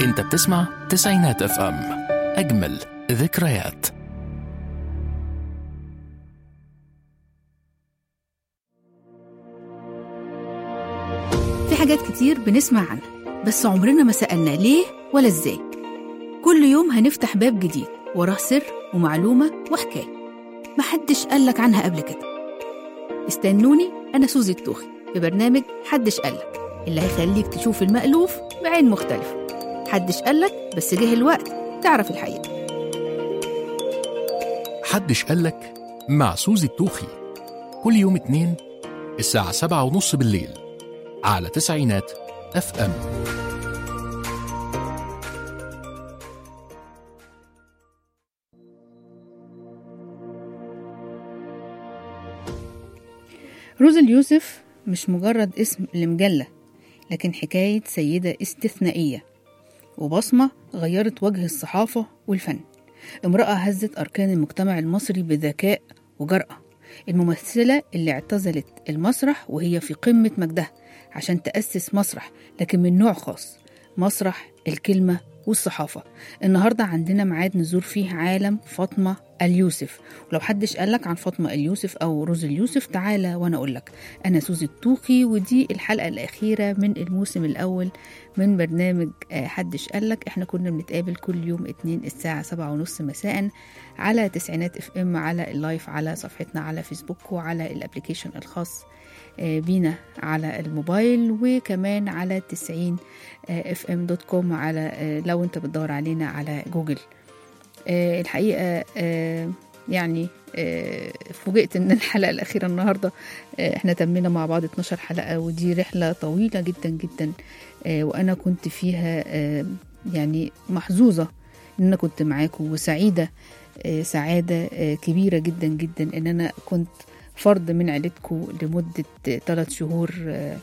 انت بتسمع تسعينات اف ام اجمل ذكريات في حاجات كتير بنسمع عنها بس عمرنا ما سألنا ليه ولا ازاي كل يوم هنفتح باب جديد وراه سر ومعلومة وحكاية محدش قالك عنها قبل كده استنوني أنا سوزي التوخي في برنامج حدش قالك اللي هيخليك تشوف المألوف بعين مختلفة حدش قالك بس جه الوقت تعرف الحقيقة حدش قالك مع سوزي التوخي كل يوم اتنين الساعة سبعة ونص بالليل على تسعينات اف ام روز اليوسف مش مجرد اسم لمجلة لكن حكاية سيدة استثنائية وبصمة غيرت وجه الصحافة والفن امرأة هزت أركان المجتمع المصري بذكاء وجرأة الممثلة اللي اعتزلت المسرح وهي في قمة مجدها عشان تأسس مسرح لكن من نوع خاص مسرح الكلمة والصحافة النهاردة عندنا ميعاد نزور فيه عالم فاطمة اليوسف ولو حدش قالك عن فاطمة اليوسف أو روز اليوسف تعالى وأنا أقولك أنا سوزي الطوخي ودي الحلقة الأخيرة من الموسم الأول من برنامج آه، حدش قالك احنا كنا بنتقابل كل يوم اتنين الساعة سبعة ونص مساء على تسعينات اف ام على اللايف على صفحتنا على فيسبوك وعلى الابليكيشن الخاص آه، بينا على الموبايل وكمان على 90 اف ام دوت كوم على آه، لو انت بتدور علينا على جوجل آه، الحقيقة آه، يعني آه، فوجئت ان الحلقة الأخيرة النهاردة آه، احنا تمينا مع بعض 12 حلقة ودي رحلة طويلة جدا جدا آه، وأنا كنت فيها آه، يعني محظوظة ان أنا كنت معاكم وسعيدة آه، سعادة آه، كبيرة جدا جدا ان أنا كنت فرد من عيلتكم لمدة ثلاث شهور آه،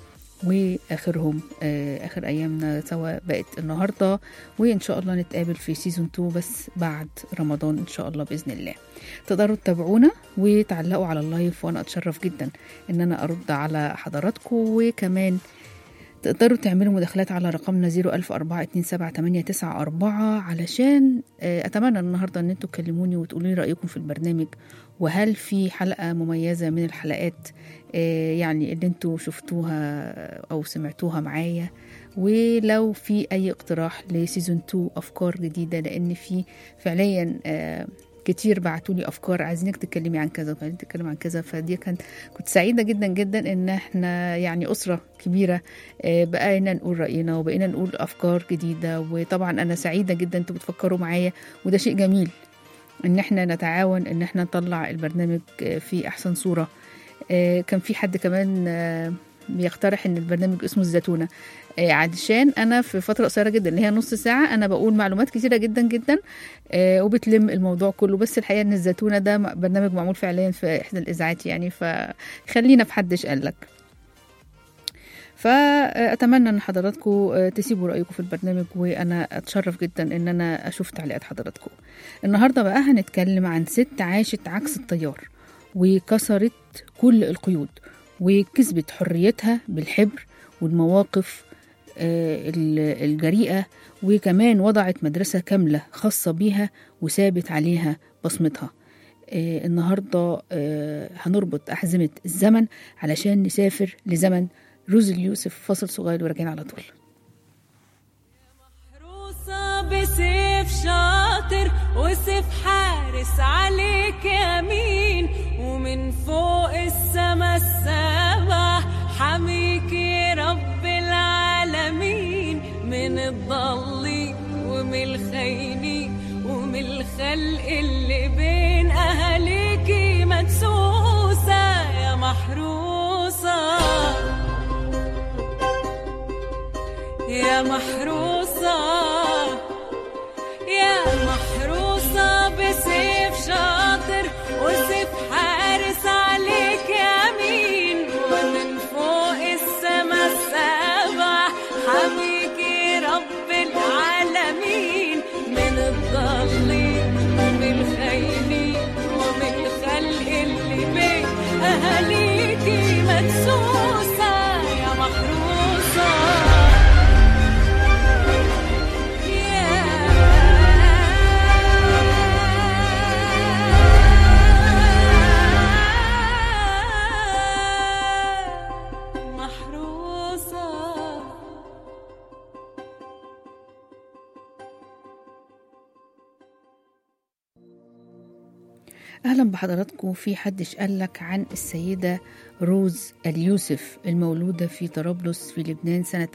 واخرهم آه، اخر ايامنا سوا بقت النهارده وان شاء الله نتقابل في سيزون 2 بس بعد رمضان ان شاء الله باذن الله تقدروا تتابعونا وتعلقوا على اللايف وانا اتشرف جدا ان انا ارد على حضراتكم وكمان تقدروا تعملوا مداخلات على رقمنا 010427894 علشان آه، اتمنى النهارده ان انتوا تكلموني وتقولوا لي رايكم في البرنامج وهل في حلقه مميزه من الحلقات آه، يعني اللي انتوا شفتوها او سمعتوها معايا ولو في اي اقتراح لسيزون 2 افكار جديده لان في فعليا آه، كتير بعتوا لي افكار عايزينك تتكلمي عن كذا وعايزين تتكلمي عن كذا فدي كانت كنت سعيده جدا جدا ان احنا يعني اسره كبيره آه، بقينا نقول راينا وبقينا نقول افكار جديده وطبعا انا سعيده جدا انتوا بتفكروا معايا وده شيء جميل ان احنا نتعاون ان احنا نطلع البرنامج آه، في احسن صوره آه، كان في حد كمان آه، بيقترح ان البرنامج اسمه الزتونه آه، علشان انا في فتره قصيره جدا اللي هي نص ساعه انا بقول معلومات كتيره جدا جدا آه، وبتلم الموضوع كله بس الحقيقه ان الزتونه ده م- برنامج معمول فعليا في احدى الاذاعات يعني فخلينا في حدش قالك فاتمنى ان حضراتكم تسيبوا رايكم في البرنامج وانا اتشرف جدا ان انا اشوف تعليقات حضراتكم النهارده بقى هنتكلم عن ست عاشت عكس التيار وكسرت كل القيود وكسبت حريتها بالحبر والمواقف آه، ال- الجريئة وكمان وضعت مدرسة كاملة خاصة بيها وسابت عليها بصمتها آه، النهاردة آه، هنربط أحزمة الزمن علشان نسافر لزمن روز اليوسف فاصل صغير وراجعين على طول محروسة بسيف شاطر وسيف حارس عليك يمين ومن فوق السما السبع حميكي رب العالمين من الضالين ومن الخاينين ومن الخلق اللي بين أهاليكي مدسوسة يا محروسة يا محروسة يا محروسة بسيف شاطر وسيف حارس عليك يمين ومن فوق السما السبع حميكي رب العالمين من الضالين ومن الخاينين ومن الخلق اللي بين أهاليكي مدسوسة يا محروسة أهلا بحضراتكم في حدش قالك عن السيدة روز اليوسف المولودة في طرابلس في لبنان سنة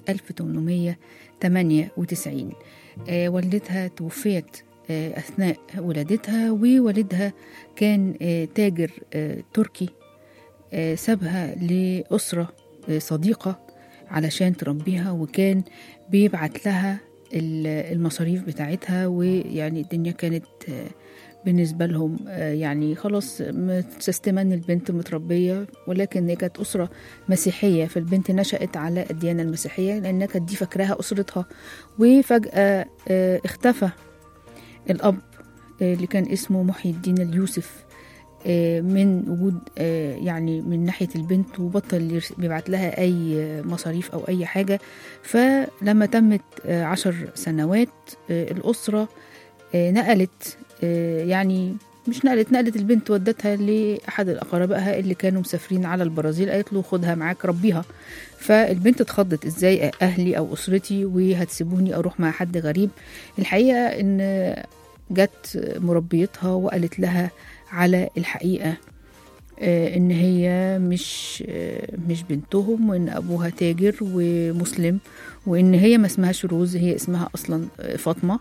1898 آه والدتها توفيت آه أثناء ولادتها ووالدها كان آه تاجر آه تركي آه سابها لأسرة آه صديقة علشان تربيها وكان بيبعت لها ال- المصاريف بتاعتها ويعني الدنيا كانت آه بالنسبة لهم آه، يعني خلاص متسستمة ان البنت متربية ولكن هي كانت أسرة مسيحية فالبنت نشأت على الديانة المسيحية لأنها كانت دي فاكراها أسرتها وفجأة آه، اختفى الأب آه، اللي كان اسمه محي الدين اليوسف آه، من وجود آه، يعني من ناحية البنت وبطل يرس- بيبعت لها أي آه، مصاريف أو أي حاجة فلما تمت آه، عشر سنوات آه، الأسرة آه، نقلت آه، يعني مش نقلت نقلت البنت ودتها لأحد أقربائها اللي كانوا مسافرين على البرازيل قالت له خدها معاك ربيها فالبنت اتخضت ازاي أهلي أو أسرتي وهتسيبوني أروح مع حد غريب الحقيقة إن جت مربيتها وقالت لها على الحقيقة آه، ان هي مش آه، مش بنتهم وان ابوها تاجر ومسلم وان هي ما اسمهاش روز هي اسمها اصلا آه، فاطمه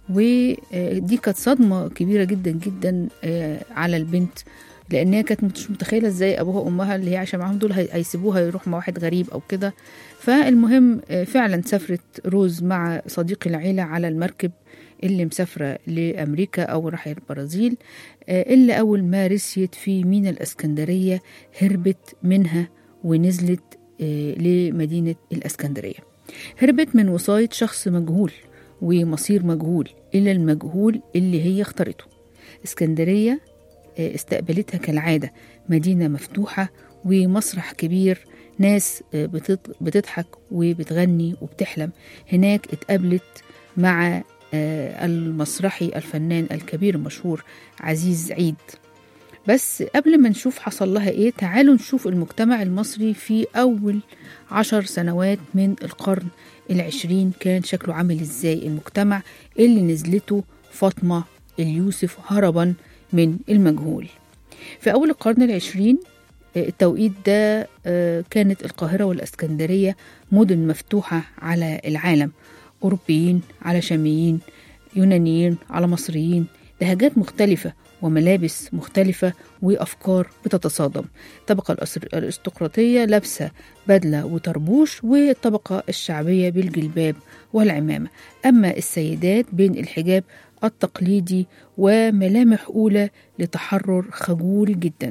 ودي كانت صدمه كبيره جدا جدا آه، على البنت لان هي كانت مش متخيله ازاي ابوها وامها اللي هي عايشه معاهم دول هي- هيسيبوها يروح مع واحد غريب او كده فالمهم آه، فعلا سافرت روز مع صديق العيله على المركب اللي مسافره لامريكا او راح البرازيل آه، اللي أول ما رسيت في مينا الإسكندرية هربت منها ونزلت آه، لمدينة الإسكندرية هربت من وصاية شخص مجهول ومصير مجهول إلى المجهول اللي هي اختارته اسكندرية آه، استقبلتها كالعادة مدينة مفتوحة ومسرح كبير ناس آه، بتط- بتضحك وبتغني وبتحلم هناك اتقابلت مع آه، المسرحي الفنان الكبير المشهور عزيز عيد بس قبل ما نشوف حصل لها ايه تعالوا نشوف المجتمع المصري في اول عشر سنوات من القرن العشرين كان شكله عامل ازاي المجتمع اللي نزلته فاطمة اليوسف هربا من المجهول في أول القرن العشرين آه، التوقيت ده آه، كانت القاهرة والإسكندرية مدن مفتوحة على العالم أوروبيين على شاميين يونانيين على مصريين لهجات مختلفة وملابس مختلفة وأفكار بتتصادم الطبقة الأس- الأرستقراطية لابسة بدلة وطربوش والطبقة الشعبية بالجلباب والعمامة أما السيدات بين الحجاب التقليدي وملامح أولى لتحرر خجول جداً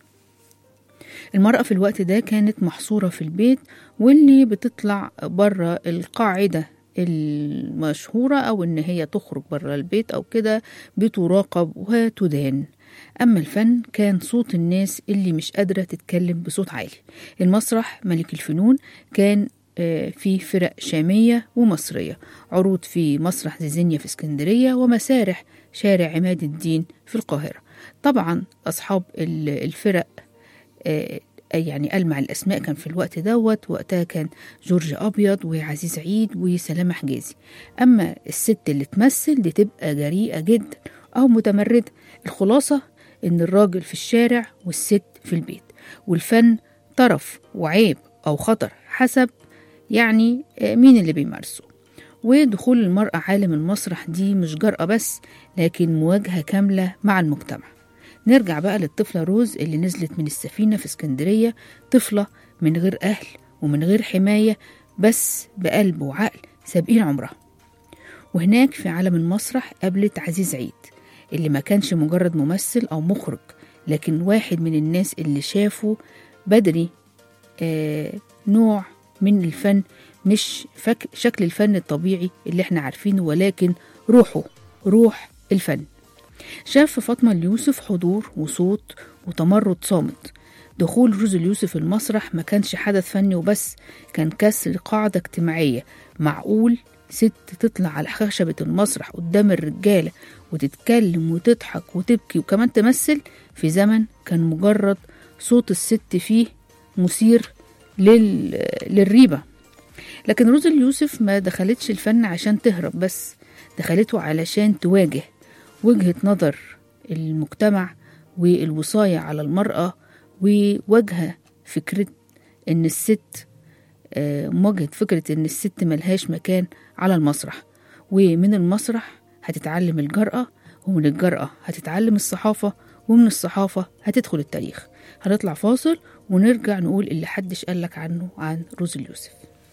المرأة في الوقت ده كانت محصورة في البيت واللي بتطلع بره القاعدة المشهورة أو إن هي تخرج بره البيت أو كده بتراقب وتدان أما الفن كان صوت الناس اللي مش قادرة تتكلم بصوت عالي المسرح ملك الفنون كان آه، في فرق شامية ومصرية عروض في مسرح زيزينيا في اسكندرية ومسارح شارع عماد الدين في القاهرة طبعا أصحاب ال- الفرق آه، يعني ألمع الأسماء كان في الوقت دوت وقتها كان جورج أبيض وعزيز عيد وسلامة حجازي أما الست اللي تمثل دي تبقى جريئة جدا أو متمردة الخلاصة إن الراجل في الشارع والست في البيت والفن طرف وعيب أو خطر حسب يعني آه، مين اللي بيمارسه ودخول المرأة عالم المسرح دي مش جرأة بس لكن مواجهة كاملة مع المجتمع نرجع بقى للطفلة روز اللي نزلت من السفينة في اسكندرية طفلة من غير أهل ومن غير حماية بس بقلب وعقل سابقين عمرها وهناك في عالم المسرح قابلت عزيز عيد اللي ما كانش مجرد ممثل أو مخرج لكن واحد من الناس اللي شافوا بدري آه نوع من الفن مش فك شكل الفن الطبيعي اللي احنا عارفينه ولكن روحه روح الفن شاف في فاطمة اليوسف حضور وصوت وتمرد صامت دخول روز اليوسف المسرح ما كانش حدث فني وبس كان كسر قاعدة اجتماعية معقول ست تطلع على خشبة المسرح قدام الرجالة وتتكلم وتضحك وتبكي وكمان تمثل في زمن كان مجرد صوت الست فيه مثير لل... للريبة لكن روز اليوسف ما دخلتش الفن عشان تهرب بس دخلته علشان تواجه وجهة نظر المجتمع والوصاية على المرأة ووجه فكرة إن الست آه، مواجهة فكرة إن الست ملهاش مكان على المسرح ومن المسرح هتتعلم الجرأة ومن الجرأة هتتعلم الصحافة ومن الصحافة هتدخل التاريخ هنطلع فاصل ونرجع نقول اللي حدش قالك عنه عن روز اليوسف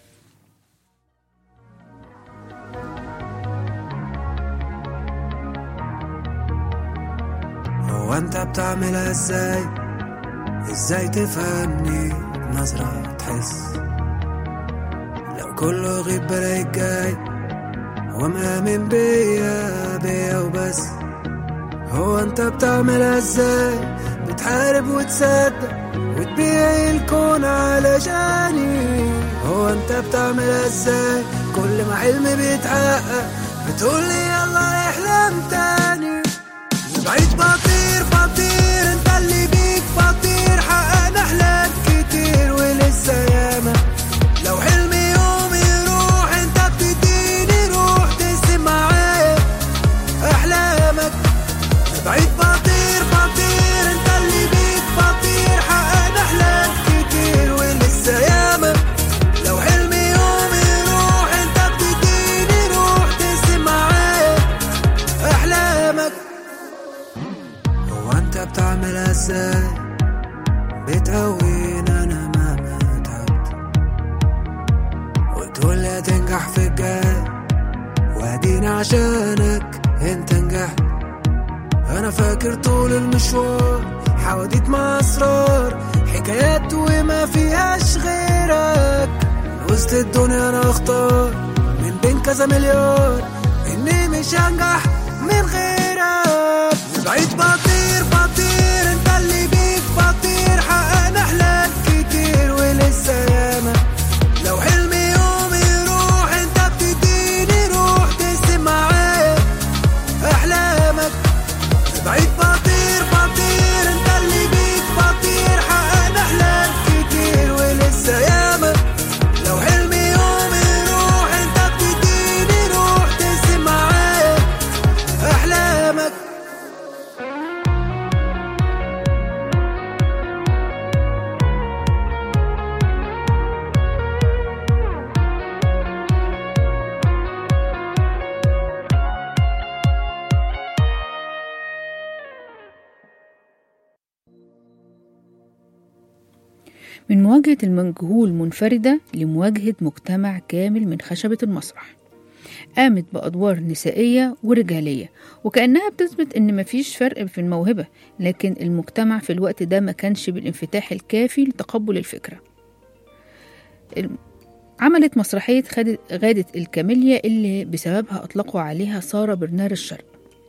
هو انت بتعملها ازاي ازاي تفهمني بنظرة تحس لو كله غيب بلاقيك جاي ومآمن بيا بيا وبس هو انت بتعملها ازاي بتحارب وتصدق وتبيع الكون علشاني هو انت بتعملها ازاي كل ما حلمي بيتحقق بتقولي يلا احلم تاني بعيد بطير بطير انت اللي بيك بطير حققنا احلام كتير ولسه ياما لو حلمي يوم يروح انت بتديني روح تقسم معايا احلامك بعيد بطير بطير انت اللي بيك بطير حققنا احلام كتير ولسه ياما لو حلمي يوم يروح انت بتديني روح تقسم معايا احلامك هو انت بتعملها ازاي بتقويني انا مهما تعبت وتقول لي هتنجح في الجاي واديني عشانك انت نجحت انا فاكر طول المشوار حواديت مع اسرار حكايات وما فيهاش غيرك وسط الدنيا انا اختار من بين كذا مليار اني مش هنجح من غيرك بعيد بطير بطير انت اللي بيك بطير حققنا احلام كتير ولسه ياما لو حلمي يوم يروح انت بتديني روح تقسم معايا احلامك بعيد بطير بطير انت اللي بيك بطير حققنا احلام كتير ولسه ياما لو حلمي يوم يروح انت بتديني روح تقسم معايا احلامك من مواجهة المجهول منفردة لمواجهة مجتمع كامل من خشبة المسرح قامت بأدوار نسائية ورجالية وكأنها بتثبت إن مفيش فرق في الموهبة لكن المجتمع في الوقت ده ما كانش بالانفتاح الكافي لتقبل الفكرة الم- عملت مسرحية خد- غادة الكاميليا اللي بسببها أطلقوا عليها سارة برنار الشرق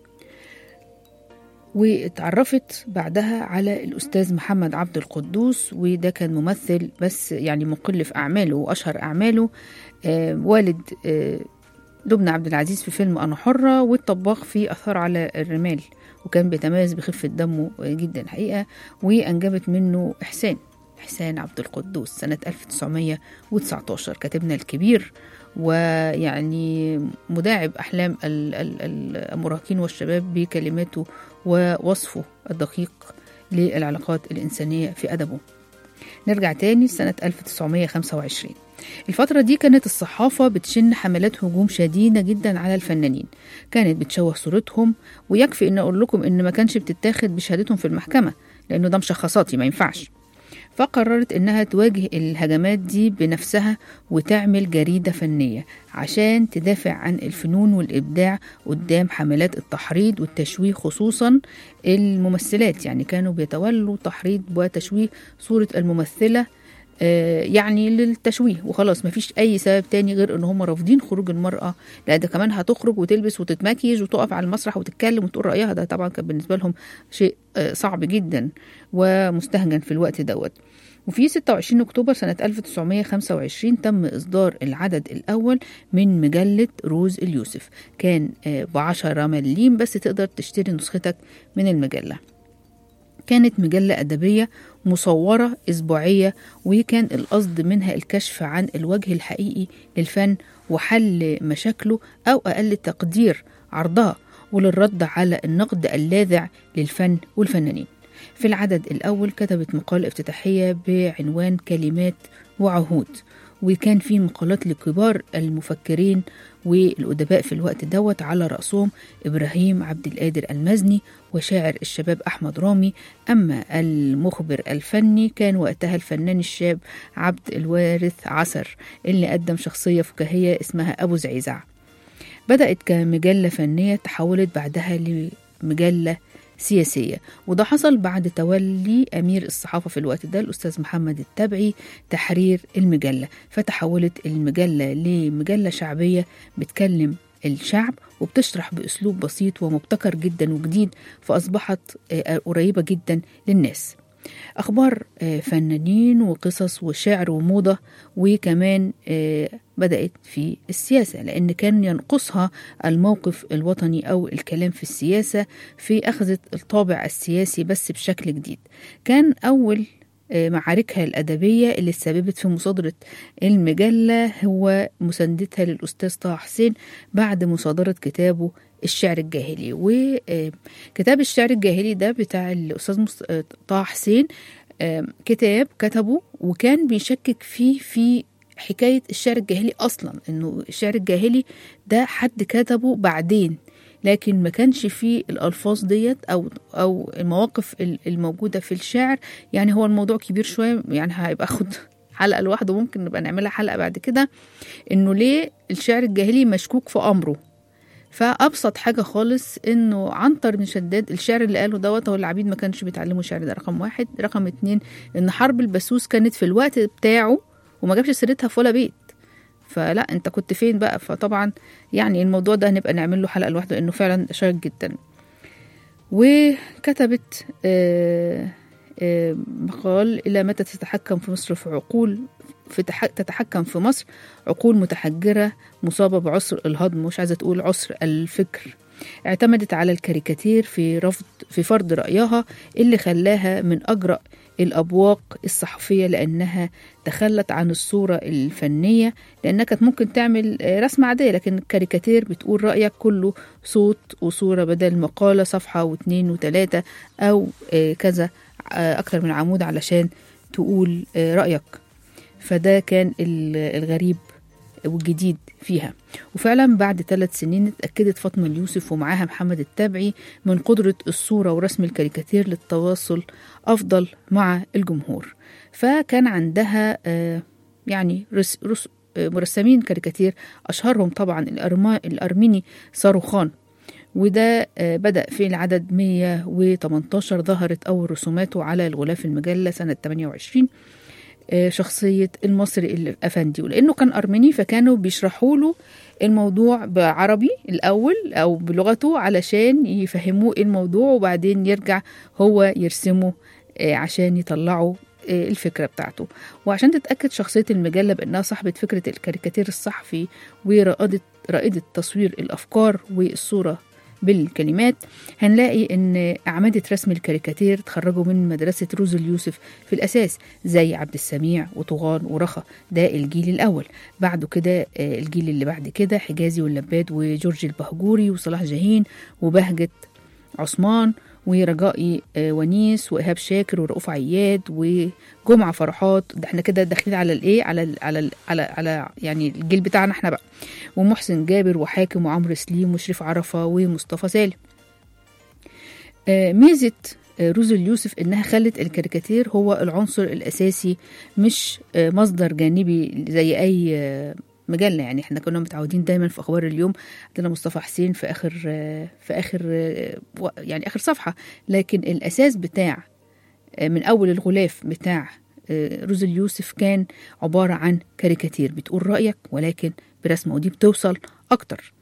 واتعرفت بعدها على الأستاذ محمد عبد القدوس وده كان ممثل بس يعني مقل في أعماله وأشهر أعماله آه والد آه لبنى عبد العزيز في فيلم أنا حرة والطباخ في أثار على الرمال وكان بيتميز بخفة دمه جدا الحقيقة وأنجبت منه إحسان إحسان عبد القدوس سنة 1919 كاتبنا الكبير ويعني مداعب أحلام ال- ال- ال- المراهقين والشباب بكلماته ووصفه الدقيق للعلاقات الإنسانية في أدبه نرجع تاني لسنة 1925 الفترة دي كانت الصحافة بتشن حملات هجوم شديدة جدا على الفنانين كانت بتشوه صورتهم ويكفي ان اقول لكم ان ما كانش بتتاخد بشهادتهم في المحكمة لانه ده مشخصاتي ما ينفعش فقررت انها تواجه الهجمات دي بنفسها وتعمل جريدة فنية عشان تدافع عن الفنون والإبداع قدام حملات التحريض والتشويه خصوصا الممثلات يعني كانوا بيتولوا تحريض وتشويه صورة الممثلة آه، يعني للتشويه وخلاص مفيش اي سبب تاني غير ان هم رافضين خروج المراه لا ده كمان هتخرج وتلبس وتتمكيج وتقف على المسرح وتتكلم وتقول رايها ده طبعا كان بالنسبه لهم شيء آه، صعب جدا ومستهجن في الوقت دوت وفي 26 أكتوبر سنة 1925 تم إصدار العدد الأول من مجلة روز اليوسف كان آه، بعشرة مليم بس تقدر تشتري نسختك من المجلة كانت مجلة أدبية مصورة أسبوعية وكان القصد منها الكشف عن الوجه الحقيقي للفن وحل مشاكله أو أقل تقدير عرضها وللرد على النقد اللاذع للفن والفنانين في العدد الأول كتبت مقال افتتاحية بعنوان كلمات وعهود وكان في مقالات لكبار المفكرين والأدباء في الوقت دوت على رأسهم إبراهيم عبد القادر المزني وشاعر الشباب أحمد رامي أما المخبر الفني كان وقتها الفنان الشاب عبد الوارث عسر اللي قدم شخصية فكاهية اسمها أبو زعيزع بدأت كمجلة فنية تحولت بعدها لمجلة سياسية وده حصل بعد تولي أمير الصحافة في الوقت ده الأستاذ محمد التبعي تحرير المجلة فتحولت المجلة لمجلة شعبية بتكلم الشعب وبتشرح بأسلوب بسيط ومبتكر جدا وجديد فأصبحت آه، قريبة جدا للناس أخبار آه، فنانين وقصص وشعر وموضة وكمان آه، بدأت في السياسة لأن كان ينقصها الموقف الوطني أو الكلام في السياسة في أخذ الطابع السياسي بس بشكل جديد كان أول آه، معاركها الأدبية اللي سببت في مصادرة المجلة هو مساندتها للأستاذ طه حسين بعد مصادرة كتابه الشعر الجاهلي وكتاب الشعر الجاهلي ده بتاع الأستاذ مص- آه، طه حسين آه، كتاب كتبه وكان بيشكك فيه في حكاية الشعر الجاهلي أصلا إنه الشعر الجاهلي ده حد كتبه بعدين لكن ما كانش فيه الألفاظ ديت أو أو المواقف ال- الموجودة في الشعر يعني هو الموضوع كبير شوية يعني هيبقى خد حلقة لوحده ممكن نبقى نعملها حلقة بعد كده إنه ليه الشعر الجاهلي مشكوك في أمره فابسط حاجه خالص انه عنتر بن شداد الشعر اللي قاله دوت هو العبيد ما كانش بيتعلموا شعر ده رقم واحد رقم اتنين ان حرب البسوس كانت في الوقت بتاعه وما جابش سيرتها في ولا بيت فلا انت كنت فين بقى فطبعا يعني الموضوع ده هنبقى نعمل له حلقه لوحده لانه فعلا شيق جدا وكتبت آه، آه، مقال إلى متى تتحكم في مصر في عقول في تح- تتحكم في مصر عقول متحجرة مصابة بعسر الهضم مش عايزة تقول عسر الفكر اعتمدت على الكاريكاتير في رفض في فرض رأيها اللي خلاها من أجرأ الأبواق الصحفية لأنها تخلت عن الصورة الفنية لأنها كانت ممكن تعمل آه، رسمة عادية لكن الكاريكاتير بتقول رأيك كله صوت وصورة بدل مقالة صفحة واثنين وثلاثة أو آه، كذا آه، أكتر من عمود علشان تقول آه، رأيك فده كان ال- الغريب والجديد فيها وفعلا بعد ثلاث سنين اتأكدت فاطمة اليوسف ومعاها محمد التبعي من قدرة الصورة ورسم الكاريكاتير للتواصل أفضل مع الجمهور فكان عندها آه، يعني رس رس آه، مرسمين كاريكاتير أشهرهم طبعا الأرما الأرميني صاروخان وده آه، بدأ في العدد 118 ظهرت أول رسوماته على الغلاف المجلة سنة 28 آه، شخصية المصري الأفندي ولأنه كان أرميني فكانوا بيشرحوا له الموضوع بعربي الأول أو بلغته علشان يفهموه إيه الموضوع وبعدين يرجع هو يرسمه آه، عشان يطلعوا آه، الفكرة بتاعته وعشان تتأكد شخصية المجلة بأنها صاحبة فكرة الكاريكاتير الصحفي ورائدة رائدة تصوير الأفكار والصورة بالكلمات هنلاقي ان اعمده رسم الكاريكاتير تخرجوا من مدرسه روز اليوسف في الاساس زي عبد السميع وطغان ورخا ده الجيل الاول بعده كده آه، الجيل اللي بعد كده حجازي واللباد وجورج البهجوري وصلاح جاهين وبهجه عثمان ورجائي آه، ونيس وايهاب شاكر ورؤوف عياد وجمعه فرحات ده احنا كده داخلين على الايه على ال على ال على على يعني الجيل بتاعنا احنا بقى ومحسن جابر وحاكم وعمرو سليم وشريف عرفه ومصطفى سالم آه، ميزه آه، روز اليوسف انها خلت الكاريكاتير هو العنصر الاساسي مش آه، مصدر جانبي زي اي آه، مجله يعني احنا كنا متعودين دايما في اخبار اليوم عندنا مصطفى حسين في اخر آه، في اخر آه، و- يعني اخر صفحه لكن الاساس بتاع آه، من اول الغلاف بتاع آه، روز اليوسف كان عباره عن كاريكاتير بتقول رايك ولكن برسمه ودي بتوصل اكتر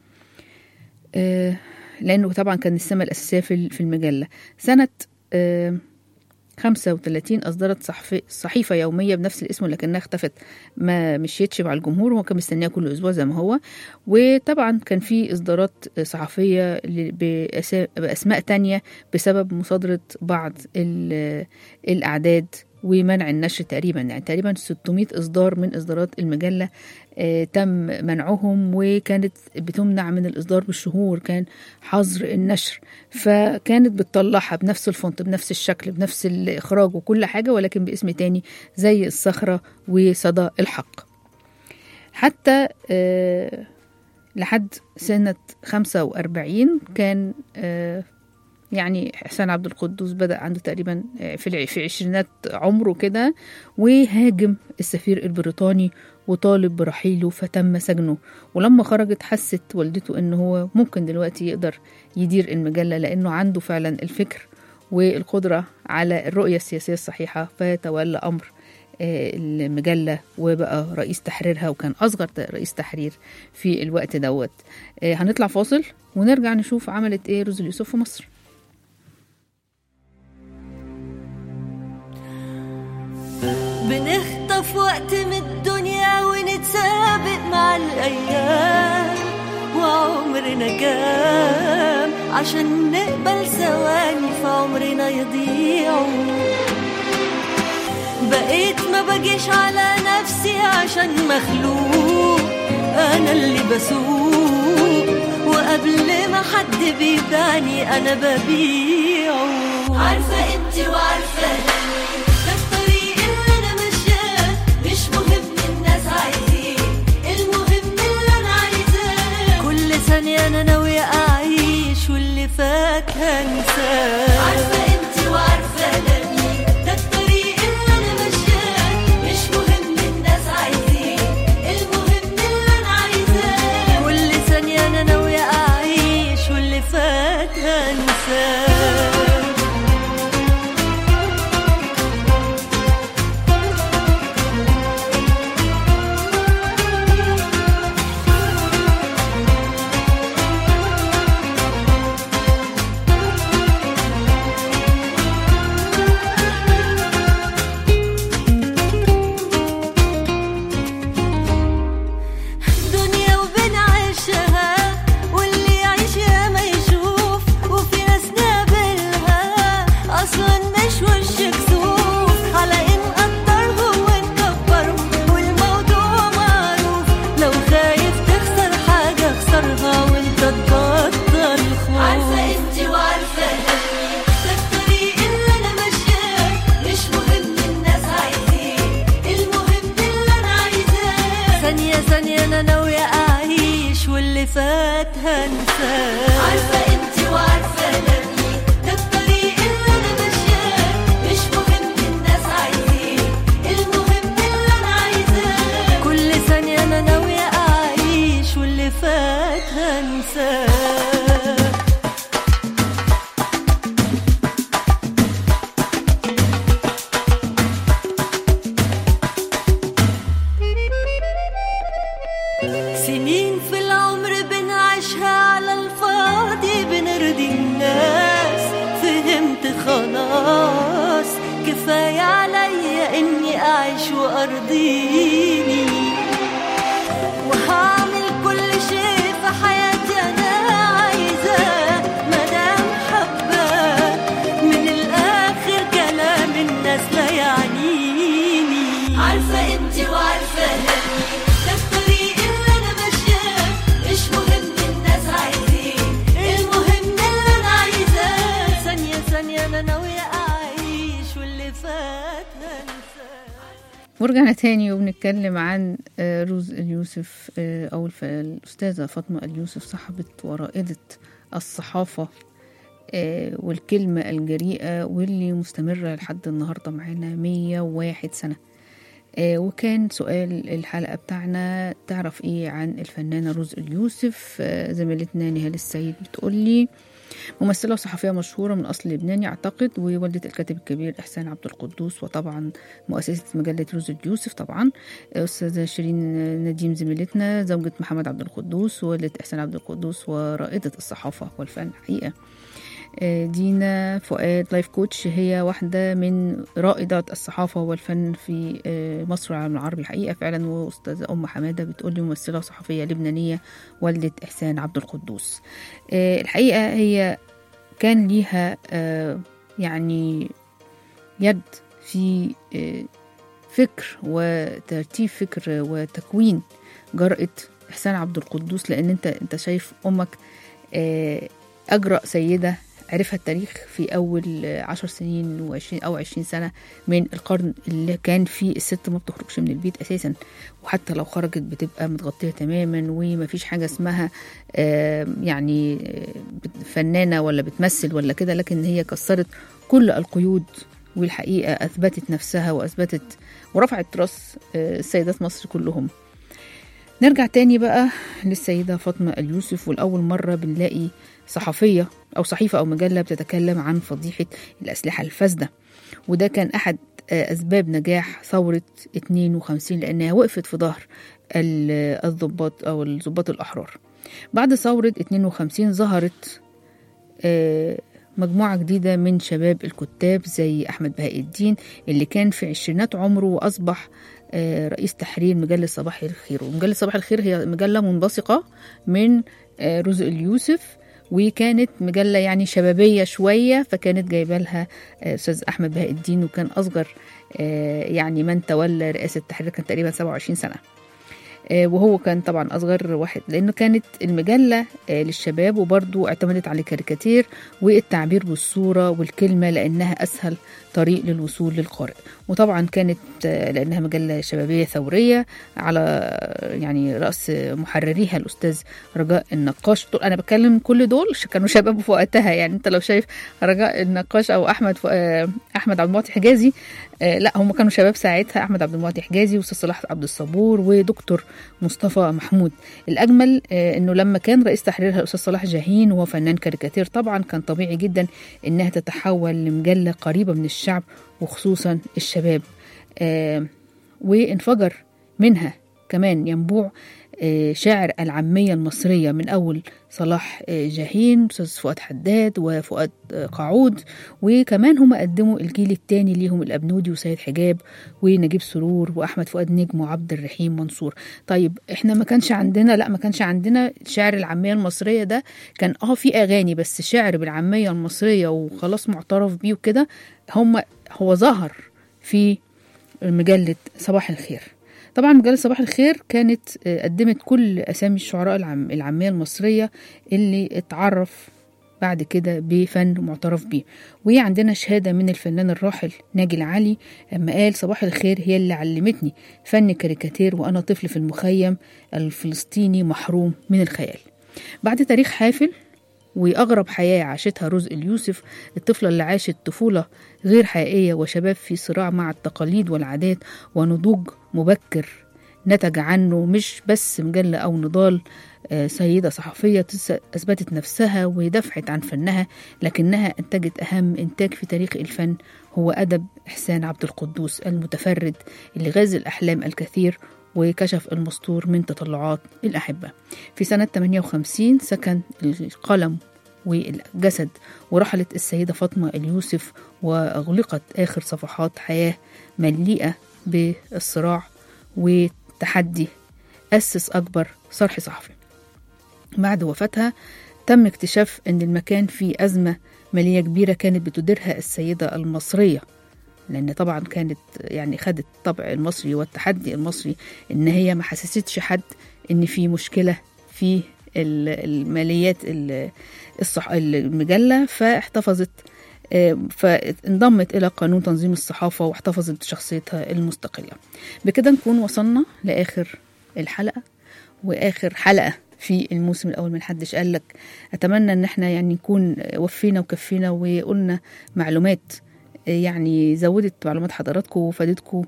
آه، لانه طبعا كان السمه الاساسيه في في المجله سنه آه، 35 أصدرت صحفي صحيفة يومية بنفس الاسم لكنها اختفت ما مشيتش مع الجمهور وهو كان مستنيها كل أسبوع زي ما هو وطبعا كان في إصدارات صحفية ل- بأسا- بأسماء تانية بسبب مصادرة بعض ال- الأعداد ومنع النشر تقريبا يعني تقريبا 600 إصدار من إصدارات المجلة آه، تم منعهم وكانت بتمنع من الإصدار بالشهور كان حظر النشر فكانت بتطلعها بنفس الفونت بنفس الشكل بنفس الإخراج وكل حاجة ولكن باسم تاني زي الصخرة وصدى الحق حتى آه، لحد سنة 45 كان آه، يعني حسين عبد القدوس بدأ عنده تقريبا آه، في الع- في عشرينات عمره كده وهاجم السفير البريطاني وطالب برحيله فتم سجنه ولما خرجت حست والدته ان هو ممكن دلوقتي يقدر يدير المجلة لانه عنده فعلا الفكر والقدرة على الرؤية السياسية الصحيحة فتولى أمر آه، المجلة وبقى رئيس تحريرها وكان أصغر ت- رئيس تحرير في الوقت دوت آه، هنطلع فاصل ونرجع نشوف عملت ايه روز اليوسف في مصر بنخطف وقت من الدنيا ونتسابق مع الأيام وعمرنا كام عشان نقبل ثواني في عمرنا يضيعوا بقيت ما بجيش على نفسي عشان مخلوق أنا اللي بسوق وقبل ما حد بيبيعني أنا ببيعه عارفة انتي وعارفة أنا ده الطريق اللي أنا ماشياه مش مهم الناس عايزين المهم اللي أنا عايزاه كل ثانية أنا ناوية أعيش واللي فات هنساه عارفة انتي وعارفة أنا مين ده الطريق اللي أنا ماشياه مش مهم الناس عايزين المهم اللي أنا عايزاه كل ثانية أنا ناوية أعيش واللي فات هنساه دنيا وبنعيشها واللي يعيش يا ما يشوف وفي ناس نقابلها اصلا مش وش كسوف على ان قدرهم ونكبرهم والموضوع معروف لو خايف تخسر حاجه اخسرها وانت تبطل خوف عارفه انت وعارفه ده الطريق اللي انا ماشياه مش مهم الناس عايزين المهم اللي انا عايزاه ثانية ثانية انا ناوية اعيش واللي فات هنساه عارفة انت وعارفة انا مين ده الطريق اللي انا ماشياه مش مهم الناس عايزين المهم اللي انا عايزاه كل ثانية انا ناوية اعيش واللي فات هنساه سنين في العمر بنعيشها على الفاضي بنرضي الناس فهمت خلاص كفاية عليا اني اعيش وارضيني وهعمل كل شيء في حياتي انا عايزاه مدام حباه من الاخر كلام الناس لا يعنيني عارفة انت وعارفة انا مين. ده الطريق اللي انا ماشياه مش مهم الناس عايزين المهم اللي انا عايزاه ثانية ثانية انا ناوية اعيش واللي فات هنساه ورجعنا تاني وبنتكلم عن آه، روز اليوسف آه، أو الف- الأستاذة فاطمة اليوسف صاحبة ورائدة الصحافة آه، والكلمة الجريئة واللي مستمرة لحد النهاردة معانا 101 سنة آه، وكان سؤال الحلقة بتاعنا تعرف ايه عن الفنانة روز اليوسف آه، زميلتنا نهال السيد بتقولي ممثلة وصحفية مشهورة من أصل لبناني أعتقد ووالدة الكاتب الكبير إحسان عبد القدوس وطبعا مؤسسة مجلة روز اليوسف طبعا أستاذة شيرين نديم زميلتنا زوجة محمد عبد القدوس ووالدة إحسان عبد القدوس ورائدة الصحافة والفن حقيقة آه، دينا فؤاد لايف كوتش هي واحدة من رائدات الصحافة والفن في آه، مصر والعالم العربي حقيقة فعلا وأستاذة أم حمادة بتقولي ممثلة وصحفية لبنانية والدة إحسان عبد القدوس آه، الحقيقة هي كان ليها آه، يعني يد في آه، فكر وترتيب فكر وتكوين جرأة إحسان عبد القدوس لأن أنت أنت شايف أمك آه، أجرأ سيدة عرفها التاريخ في أول آه، عشر سنين وعشرين أو عشرين سنة من القرن اللي كان فيه الست ما بتخرجش من البيت أساسا وحتى لو خرجت بتبقى متغطية تماما ومفيش حاجة اسمها آه، يعني آه، بت- فنانة ولا بتمثل ولا كده لكن هي كسرت كل القيود والحقيقة أثبتت نفسها وأثبتت ورفعت راس آه، سيدات مصر كلهم نرجع تاني بقى للسيدة فاطمة اليوسف والأول مرة بنلاقي صحفية أو صحيفة أو مجلة بتتكلم عن فضيحة الأسلحة الفاسدة وده كان أحد آه، أسباب نجاح ثورة 52 لأنها وقفت في ظهر ال- الضباط أو الضباط الأحرار بعد ثورة 52 ظهرت آه، مجموعة جديدة من شباب الكتاب زي أحمد بهاء الدين اللي كان في عشرينات عمره وأصبح آه، رئيس تحرير مجلة صباح الخير ومجلة صباح الخير هي مجلة منبثقة من آه، رزق اليوسف وكانت مجلة يعني شبابية شوية فكانت جايبة لها آه، أستاذ أحمد بهاء الدين وكان أصغر آه، يعني من تولى رئاسة التحرير كان تقريبا 27 سنة آه، وهو كان طبعا اصغر واحد لانه كانت المجله آه، للشباب وبرضو اعتمدت على الكاريكاتير والتعبير بالصوره والكلمه لانها اسهل طريق للوصول للقارئ وطبعا كانت آه، لانها مجله شبابيه ثوريه على آه، يعني راس محرريها الاستاذ رجاء النقاش طول انا بتكلم كل دول ش- كانوا شباب في وقتها يعني انت لو شايف رجاء النقاش او احمد ف... آه، احمد عبد المعطي حجازي آه، لا هم كانوا شباب ساعتها احمد عبد المعطي حجازي واستاذ صلاح عبد الصبور ودكتور مصطفى محمود الاجمل آه، انه لما كان رئيس تحريرها الاستاذ صلاح جاهين وهو فنان كاريكاتير طبعا كان طبيعي جدا انها تتحول لمجله قريبه من الشعب وخصوصا الشباب آه، وانفجر منها كمان ينبوع آه، شاعر العامية المصرية من أول صلاح آه، جاهين أستاذ فؤاد حداد وفؤاد آه، قاعود وكمان هم قدموا الجيل الثاني ليهم الأبنودي وسيد حجاب ونجيب سرور وأحمد فؤاد نجم وعبد الرحيم منصور طيب احنا ما كانش عندنا لا ما كانش عندنا شعر العامية المصرية ده كان اه في أغاني بس شعر بالعامية المصرية وخلاص معترف بيه وكده هم هو ظهر في مجلة صباح الخير طبعا مجلة صباح الخير كانت آه، قدمت كل أسامي الشعراء العام العامية المصرية اللي اتعرف بعد كده بفن معترف بيه وعندنا شهادة من الفنان الراحل ناجي العلي لما قال صباح الخير هي اللي علمتني فن كاريكاتير وأنا طفل في المخيم الفلسطيني محروم من الخيال بعد تاريخ حافل وأغرب حياة عاشتها رزق اليوسف الطفلة اللي عاشت طفولة غير حقيقية وشباب في صراع مع التقاليد والعادات ونضوج مبكر نتج عنه مش بس مجلة أو نضال آه، سيدة صحفية تس- أثبتت نفسها ودفعت عن فنها لكنها أنتجت أهم إنتاج في تاريخ الفن هو أدب إحسان عبد القدوس المتفرد اللي غاز الأحلام الكثير وكشف المستور من تطلعات الأحبة في سنة 58 سكن القلم والجسد ورحلت السيدة فاطمة اليوسف وأغلقت آخر صفحات حياة مليئة بالصراع والتحدي أسس أكبر صرح صحفي بعد وفاتها تم اكتشاف أن المكان فيه أزمة مالية كبيرة كانت بتديرها السيدة المصرية لأن طبعا كانت يعني خدت الطبع المصري والتحدي المصري إن هي ما حسستش حد إن في مشكلة في ال- الماليات ال- الصح المجلة فاحتفظت آه، فانضمت إلى قانون تنظيم الصحافة واحتفظت بشخصيتها المستقلة بكده نكون وصلنا لآخر الحلقة وآخر حلقة في الموسم الأول من حدش قالك أتمنى إن احنا يعني نكون وفينا وكفينا وقلنا معلومات يعني زودت معلومات حضراتكم وفادتكم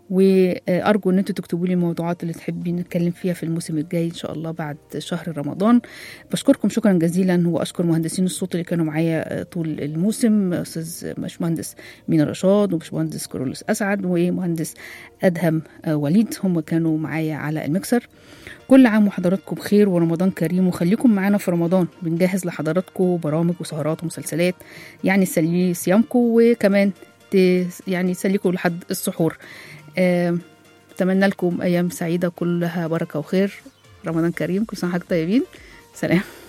وارجو ان انتوا تكتبوا لي الموضوعات اللي تحبين نتكلم فيها في الموسم الجاي ان شاء الله بعد شهر رمضان بشكركم شكرا جزيلا واشكر مهندسين الصوت اللي كانوا معايا طول الموسم استاذ باشمهندس مينا رشاد وباشمهندس كرولوس اسعد ومهندس ادهم وليد هم كانوا معايا على المكسر كل عام وحضراتكم بخير ورمضان كريم وخليكم معانا في رمضان بنجهز لحضراتكم برامج وسهرات ومسلسلات يعني سلي صيامكم وكمان ت- يعني تسليكم لحد السحور آه، اتمنى لكم ايام سعيده كلها بركه وخير رمضان كريم كل سنه وحضراتكم طيبين سلام